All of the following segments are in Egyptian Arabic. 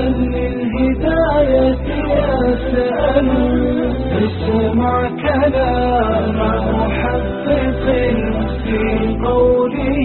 للهداية يسأل اسمع كلام محقق في قوله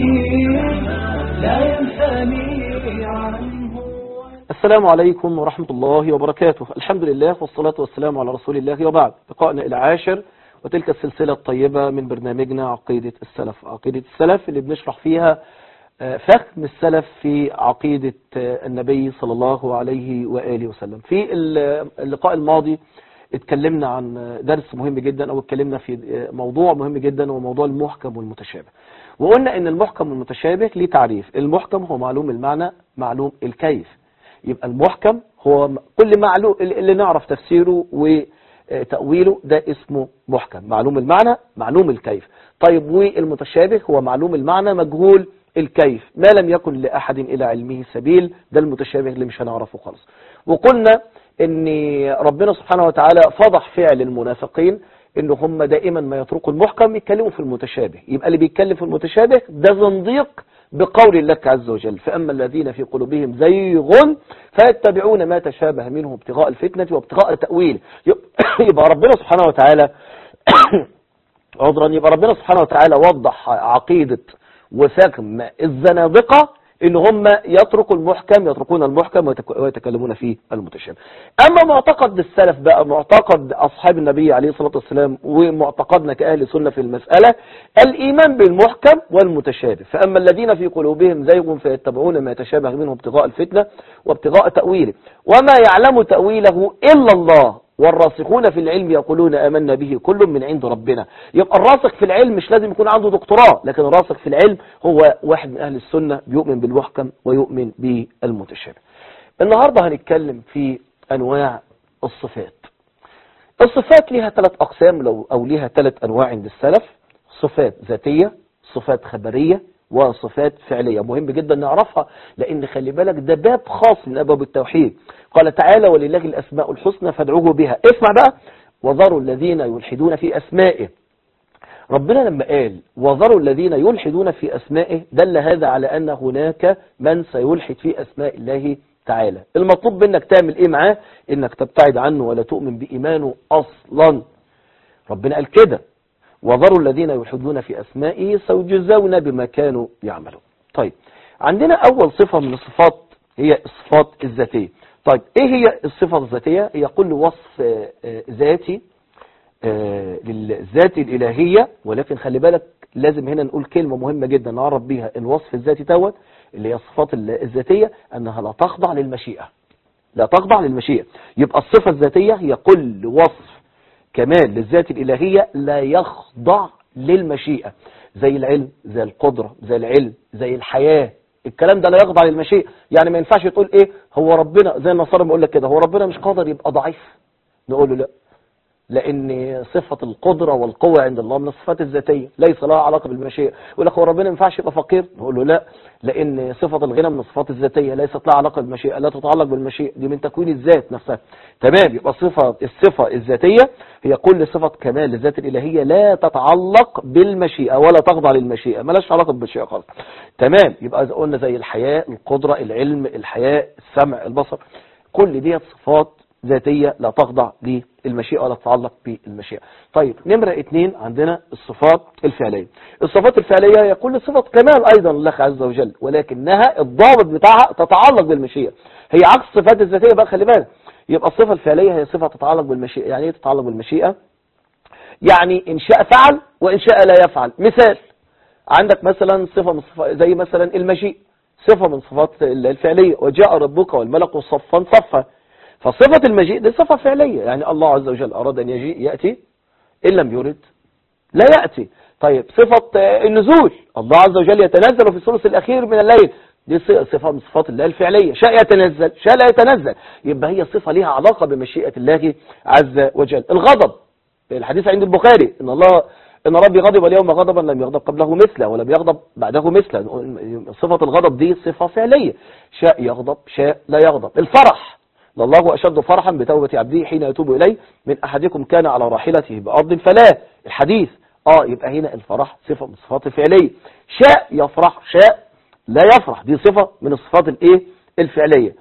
لا ينثني عنه السلام عليكم ورحمة الله وبركاته الحمد لله والصلاة والسلام على رسول الله وبعد لقائنا العاشر وتلك السلسلة الطيبة من برنامجنا عقيدة السلف عقيدة السلف اللي بنشرح فيها فهم السلف في عقيدة النبي صلى الله عليه وآله وسلم في اللقاء الماضي اتكلمنا عن درس مهم جدا او اتكلمنا في موضوع مهم جدا وهو موضوع المحكم والمتشابه وقلنا ان المحكم والمتشابه ليه تعريف المحكم هو معلوم المعنى معلوم الكيف يبقى المحكم هو كل معلوم اللي نعرف تفسيره وتأويله ده اسمه محكم معلوم المعنى معلوم الكيف طيب والمتشابه هو معلوم المعنى مجهول الكيف ما لم يكن لأحد إلى علمه سبيل ده المتشابه اللي مش هنعرفه خالص وقلنا ان ربنا سبحانه وتعالى فضح فعل المنافقين ان هم دائما ما يتركوا المحكم يتكلموا في المتشابه يبقى اللي بيتكلم في المتشابه ده زنديق بقول الله عز وجل فأما الذين في قلوبهم زيغ فيتبعون ما تشابه منه ابتغاء الفتنة وابتغاء التأويل يبقى ربنا سبحانه وتعالى عذرا يبقى ربنا سبحانه وتعالى وضح عقيدة وفهم الزنادقة ان هم يتركوا المحكم يتركون المحكم ويتكلمون في المتشابه اما معتقد السلف بقى معتقد اصحاب النبي عليه الصلاة والسلام ومعتقدنا كاهل سنة في المسألة الايمان بالمحكم والمتشابه فاما الذين في قلوبهم زيغ فيتبعون ما يتشابه منه ابتغاء الفتنة وابتغاء تأويله وما يعلم تأويله الا الله والراسخون في العلم يقولون آمنا به كل من عند ربنا يبقى الراسخ في العلم مش لازم يكون عنده دكتوراه لكن الراسخ في العلم هو واحد من أهل السنة بيؤمن بالمحكم ويؤمن بالمتشابه النهاردة هنتكلم في أنواع الصفات الصفات لها ثلاث أقسام لو أو لها ثلاث أنواع عند السلف صفات ذاتية صفات خبرية وصفات فعلية مهم جدا نعرفها لأن خلي بالك ده باب خاص من أبواب التوحيد قال تعالى ولله الأسماء الحسنى فادعوه بها اسمع بقى وذروا الذين يلحدون في أسمائه ربنا لما قال وذروا الذين يلحدون في أسمائه دل هذا على أن هناك من سيلحد في أسماء الله تعالى المطلوب منك تعمل إيه معاه إنك تبتعد عنه ولا تؤمن بإيمانه أصلا ربنا قال كده وذروا الذين يلحدون في أسمائه سيجزون بما كانوا يعملون طيب عندنا أول صفة من الصفات هي الصفات الذاتية طيب ايه هي الصفة الذاتية هي كل وصف ذاتي للذات الإلهية ولكن خلي بالك لازم هنا نقول كلمة مهمة جدا نعرف بيها الوصف الذاتي دوت اللي هي الصفات الذاتية أنها لا تخضع للمشيئة لا تخضع للمشيئة يبقى الصفة الذاتية هي كل وصف كمال للذات الإلهية لا يخضع للمشيئة زي العلم زي القدرة زي العلم زي الحياة الكلام ده لا يخضع للمشيئة يعني ما ينفعش تقول ايه هو ربنا زي النصارى بيقول لك كده هو ربنا مش قادر يبقى ضعيف نقول له لا لان صفة القدرة والقوة عند الله من الصفات الذاتية ليس لها علاقة بالمشيئة يقول لك هو ربنا ما ينفعش يبقى فقير نقول له لا لان صفة الغنى من الصفات الذاتية ليست لها علاقة بالمشيئة لا تتعلق بالمشيئة دي من تكوين الذات نفسها تمام يبقى الصفة الصفة الذاتية هي كل صفة كمال للذات الإلهية لا تتعلق بالمشيئة ولا تخضع للمشيئة ملاش علاقة بالمشيئة خالص تمام يبقى قلنا زي الحياة القدرة العلم الحياة السمع البصر كل دي صفات ذاتية لا تخضع للمشيئة ولا تتعلق بالمشيئة طيب نمرة اتنين عندنا الصفات الفعلية الصفات الفعلية هي كل صفة كمال أيضا لله عز وجل ولكنها الضابط بتاعها تتعلق بالمشيئة هي عكس الصفات الذاتية بقى خلي بالك يبقى الصفة الفعلية هي صفة تتعلق بالمشيئة يعني ايه تتعلق بالمشيئة يعني إن شاء فعل وإن شاء لا يفعل مثال عندك مثلا صفة من صفة زي مثلا المجيء صفة من صفات الفعلية وجاء ربك والملك صفا صفا فصفة المجيء دي صفة فعلية يعني الله عز وجل أراد أن يجيء يأتي إن لم يرد لا يأتي طيب صفة النزول الله عز وجل يتنزل في الثلث الأخير من الليل دي صفة من صفات الله الفعلية شاء يتنزل شاء لا يتنزل يبقى هي صفة ليها علاقة بمشيئة الله عز وجل الغضب الحديث عند البخاري إن الله إن ربي غضب اليوم غضبا لم يغضب قبله مثله ولم يغضب بعده مثله صفة الغضب دي صفة فعلية شاء يغضب شاء لا يغضب الفرح لله أشد فرحا بتوبة عبده حين يتوب إليه من أحدكم كان على راحلته بأرض فلا الحديث آه يبقى هنا الفرح صفة من الصفات الفعلية شاء يفرح شاء لا يفرح دي صفة من الصفات الايه الفعلية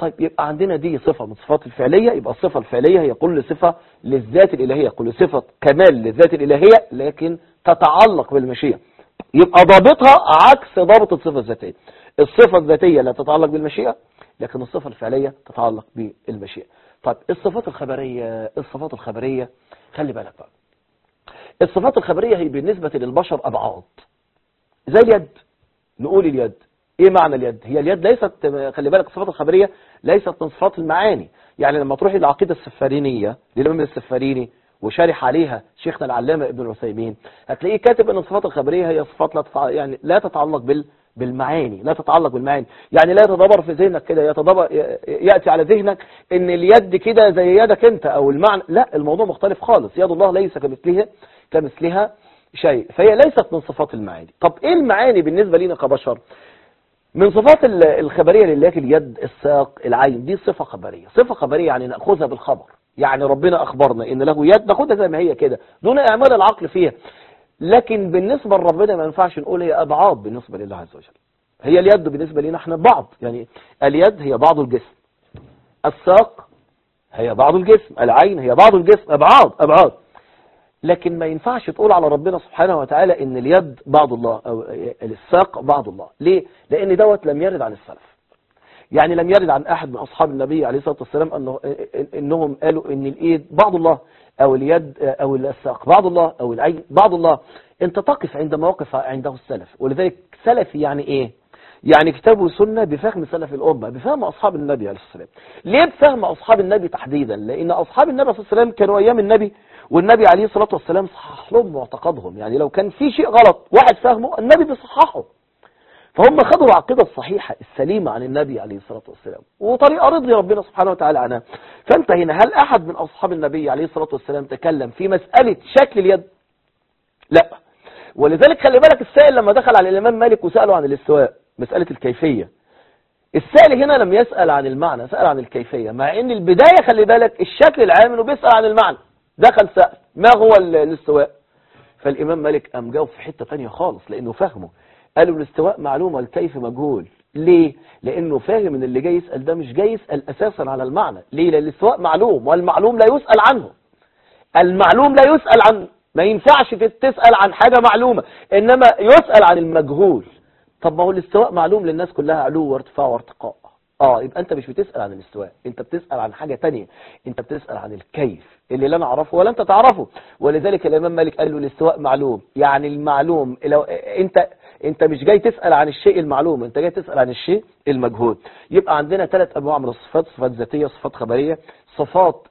طيب يبقى عندنا دي صفة من صفات الفعلية يبقى الصفة الفعلية هي كل صفة للذات الإلهية كل صفة كمال للذات الإلهية لكن تتعلق بالمشيئة يبقى ضابطها عكس ضابط الصفة الذاتية الصفة الذاتية لا تتعلق بالمشيئة لكن الصفة الفعلية تتعلق بالمشيئة طيب الصفات الخبرية الصفات الخبرية خلي بالك بقى الصفات الخبرية هي بالنسبة للبشر أبعاد زي اليد نقول اليد ايه معنى اليد هي اليد ليست خلي بالك الصفات الخبرية ليست من صفات المعاني يعني لما تروحي العقيدة السفارينية للإمام السفاريني وشارح عليها شيخنا العلامة ابن العثيمين هتلاقيه كاتب ان الصفات الخبرية هي صفات لا تتع... يعني لا تتعلق بال بالمعاني لا تتعلق بالمعاني يعني لا يتدبر في ذهنك كده يتدبر يأتي على ذهنك ان اليد كده زي يدك انت او المعنى لا الموضوع مختلف خالص يد الله ليس كمثلها كمثلها شيء فهي ليست من صفات المعاني طب ايه المعاني بالنسبة لنا كبشر من صفات الخبرية لله اليد الساق العين دي صفة خبرية صفة خبرية يعني نأخذها بالخبر يعني ربنا أخبرنا إن له يد ناخدها زي ما هي كده دون إعمال العقل فيها لكن بالنسبة لربنا ما ينفعش نقول هي أبعاد بالنسبة لله عز وجل هي اليد بالنسبة لنا احنا بعض يعني اليد هي بعض الجسم الساق هي بعض الجسم العين هي بعض الجسم أبعاد أبعاد لكن ما ينفعش تقول على ربنا سبحانه وتعالى ان اليد بعض الله او الساق بعض الله ليه لان دوت لم يرد عن السلف يعني لم يرد عن احد من اصحاب النبي عليه الصلاه والسلام انه انهم قالوا ان الايد بعض الله او اليد او الساق بعض الله او العين بعض الله انت تقف عند مواقف عنده السلف ولذلك سلفي يعني ايه يعني كتاب وسنة بفهم سلف الأمة بفهم أصحاب النبي عليه الصلاة والسلام ليه بفهم أصحاب النبي تحديدا لأن أصحاب النبي عليه الصلاة والسلام كانوا أيام النبي والنبي عليه الصلاة والسلام صحح لهم معتقدهم يعني لو كان في شيء غلط واحد فهمه النبي بيصححه فهم خدوا العقيدة الصحيحة السليمة عن النبي عليه الصلاة والسلام وطريقة رضي ربنا سبحانه وتعالى عنها فانت هنا هل أحد من أصحاب النبي عليه الصلاة والسلام تكلم في مسألة شكل اليد لا ولذلك خلي بالك السائل لما دخل على الإمام مالك وسأله عن الاستواء مسألة الكيفية السائل هنا لم يسأل عن المعنى سأل عن الكيفية مع ان البداية خلي بالك الشكل العام انه بيسأل عن المعنى دخل سأل ما هو الاستواء فالإمام مالك قام جاوب في حتة تانية خالص لأنه فهمه قالوا الاستواء معلومة الكيف مجهول ليه؟ لأنه فاهم ان اللي جاي يسأل ده مش جاي يسأل أساسا على المعنى ليه؟ لأن الاستواء معلوم والمعلوم لا يسأل عنه المعلوم لا يسأل عنه ما ينفعش تسأل عن حاجة معلومة إنما يسأل عن المجهول طب ما هو الاستواء معلوم للناس كلها علو وارتفاع وارتقاء اه يبقى انت مش بتسأل عن الاستواء انت بتسأل عن حاجة تانية انت بتسأل عن الكيف اللي لا نعرفه ولا انت تعرفه ولذلك الامام مالك قال له الاستواء معلوم يعني المعلوم لو انت انت مش جاي تسأل عن الشيء المعلوم انت جاي تسأل عن الشيء المجهول يبقى عندنا ثلاث انواع من الصفات صفات ذاتية صفات خبرية صفات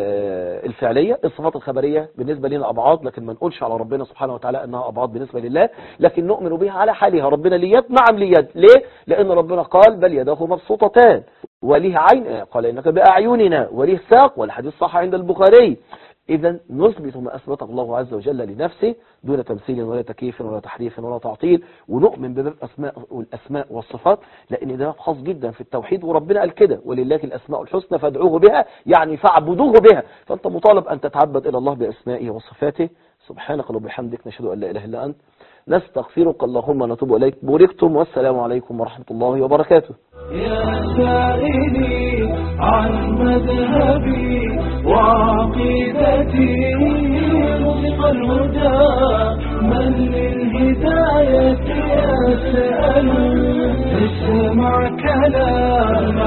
الفعلية الصفات الخبرية بالنسبة لنا أبعاد لكن ما نقولش على ربنا سبحانه وتعالى أنها أبعاد بالنسبة لله لكن نؤمن بها على حالها ربنا ليد نعم ليد ليه؟ لأن ربنا قال بل يداه مبسوطتان وليه عين قال إنك بأعيننا وليه ساق والحديث صح عند البخاري إذا نثبت ما أثبته الله عز وجل لنفسه دون تمثيل ولا تكييف ولا تحريف ولا تعطيل ونؤمن بباب الأسماء والأسماء والصفات لأن ده خاص جدا في التوحيد وربنا قال كده ولله الأسماء الحسنى فادعوه بها يعني فاعبدوه بها فأنت مطالب أن تتعبد إلى الله بأسمائه وصفاته سبحانك وبحمدك نشهد أن لا إله إلا أنت نستغفرك اللهم نتوب إليك بوركتم والسلام عليكم ورحمة الله وبركاته يا سائلي عن مذهبي وعقيدتي رزق الهدى من للهداية يسأل اسمع كلام